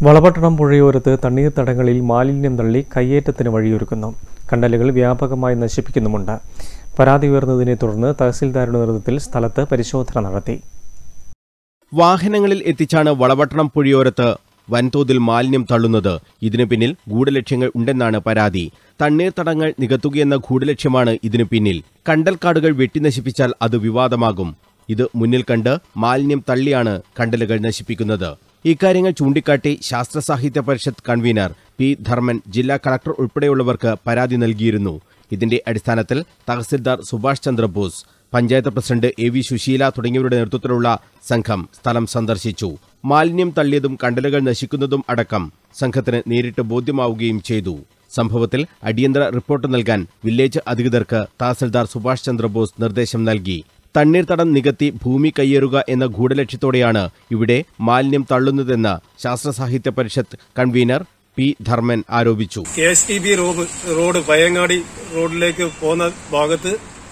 വളപട്ടണം പുഴയോരത്ത് തണ്ണീർത്തടങ്ങളിൽ മാലിന്യം തള്ളി കയ്യേറ്റത്തിന് വഴിയൊരുക്കുന്നു കണ്ടലുകൾ വ്യാപകമായി നശിപ്പിക്കുന്നുമുണ്ട് പരാതി ഉയർന്നതിനെ തുടർന്ന് തഹസിൽദാരുടെ നേതൃത്വത്തിൽ സ്ഥലത്ത് പരിശോധന നടത്തി വാഹനങ്ങളിൽ എത്തിച്ചാണ് വളപട്ടണം പുഴയോരത്ത് വൻതോതിൽ മാലിന്യം തള്ളുന്നത് ഇതിനു പിന്നിൽ ഗൂഢലക്ഷ്യങ്ങൾ ഉണ്ടെന്നാണ് പരാതി തണ്ണീർത്തടങ്ങൾ നികത്തുകയെന്ന ഗൂഢലക്ഷ്യമാണ് ഇതിനു പിന്നിൽ കണ്ടൽക്കാടുകൾ വെട്ടിനശിപ്പിച്ചാൽ അത് വിവാദമാകും ഇത് മുന്നിൽ കണ്ട് മാലിന്യം തള്ളിയാണ് കണ്ടലുകൾ നശിപ്പിക്കുന്നത് ഇക്കാര്യങ്ങൾ ചൂണ്ടിക്കാട്ടി ശാസ്ത്ര സാഹിത്യ പരിഷത്ത് കൺവീനർ പി ധർമ്മൻ ജില്ലാ കളക്ടർ ഉൾപ്പെടെയുള്ളവർക്ക് പരാതി നൽകിയിരുന്നു ഇതിന്റെ അടിസ്ഥാനത്തിൽ tahsildar Subhash Chandrabose panchayat president A V Susheela തുടങ്ങിയവരുടെ നേതൃത്വത്തിലുള്ള സംഘം സ്ഥലം സന്ദർശിച്ചു മാലിന്യം തള്ളിയതും കണ്ടലുകൾ നശിക്കുന്നതും അടക്കം സംഘത്തിന് നേരിട്ട് ബോധ്യമാവുകയും ചെയ്തു സംഭവത്തിൽ അടിയന്തര റിപ്പോർട്ട് നൽകാൻ വില്ലേജ് അധികൃതർക്ക് തഹസിൽദാർ സുഭാഷ് ചന്ദ്രബോസ് നിർദ്ദേശം നൽകി തണ്ണീർത്തടം നികത്തി ഭൂമി കയ്യേറുക എന്ന ഗൂഢലക്ഷ്യത്തോടെയാണ് ഇവിടെ മാലിന്യം തള്ളുന്നതെന്ന് ശാസ്ത്ര സാഹിത്യ പരിഷത്ത് കൺവീനർ പി ധർമ്മൻ ആരോപിച്ചു K S T B road road Payangadi റോഡിലേക്ക് പോകുന്ന ഭാഗത്ത്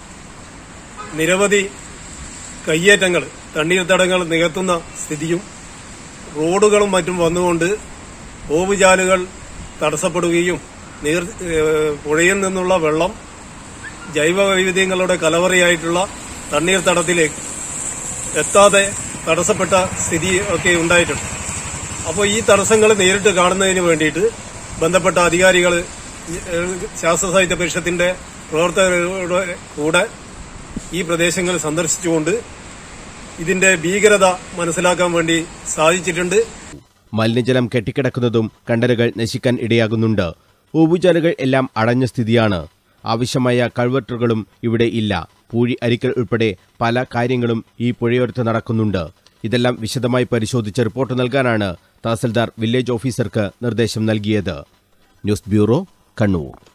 നിരവധി കയ്യേറ്റങ്ങൾ തണ്ണീർത്തടങ്ങൾ നികത്തുന്ന സ്ഥിതിയും റോഡുകളും മറ്റും വന്നുകൊണ്ട് ഓവുചാലുകൾ തടസ്സപ്പെടുകയും നീർ ഏഹ് പുഴയിൽ നിന്നുള്ള വെള്ളം ജൈവ വൈവിധ്യങ്ങളുടെ കലവറയായിട്ടുള്ള തണ്ണീർത്തടത്തിലേക്ക് എത്താതെ തടസ്സപ്പെട്ട സ്ഥിതി ഒക്കെ ഉണ്ടായിട്ടുണ്ട് അപ്പോൾ ഈ തടസ്സങ്ങൾ നേരിട്ട് കാണുന്നതിന് വേണ്ടിയിട്ട് ബന്ധപ്പെട്ട അധികാരികൾ ശാസ്ത്ര സാഹിത്യ പരിഷത്തിന്റെ പ്രവർത്തകരുടെ കൂടെ ഈ പ്രദേശങ്ങൾ സന്ദർശിച്ചുകൊണ്ട് ഇതിന്റെ ഭീകരത മനസ്സിലാക്കാൻ വേണ്ടി സാധിച്ചിട്ടുണ്ട് മലിനജലം കെട്ടിക്കിടക്കുന്നതും കണ്ടലുകൾ നശിക്കാൻ ഇടയാകുന്നുണ്ട് ഓവുചാലുകൾ എല്ലാം അടഞ്ഞ സ്ഥിതിയാണ് ആവശ്യമായ കൾവെട്ടുകളും ഇവിടെ ഇല്ല പൂഴി അരിക്കൽ ഉൾപ്പെടെ പല കാര്യങ്ങളും ഈ പുഴയോരത്ത് നടക്കുന്നുണ്ട് ഇതെല്ലാം വിശദമായി പരിശോധിച്ച് റിപ്പോർട്ട് നൽകാനാണ് തഹസിൽദാർ വില്ലേജ് ഓഫീസർക്ക് നിർദ്ദേശം നൽകിയത് ന്യൂസ് ബ്യൂറോ കണ്ണൂർ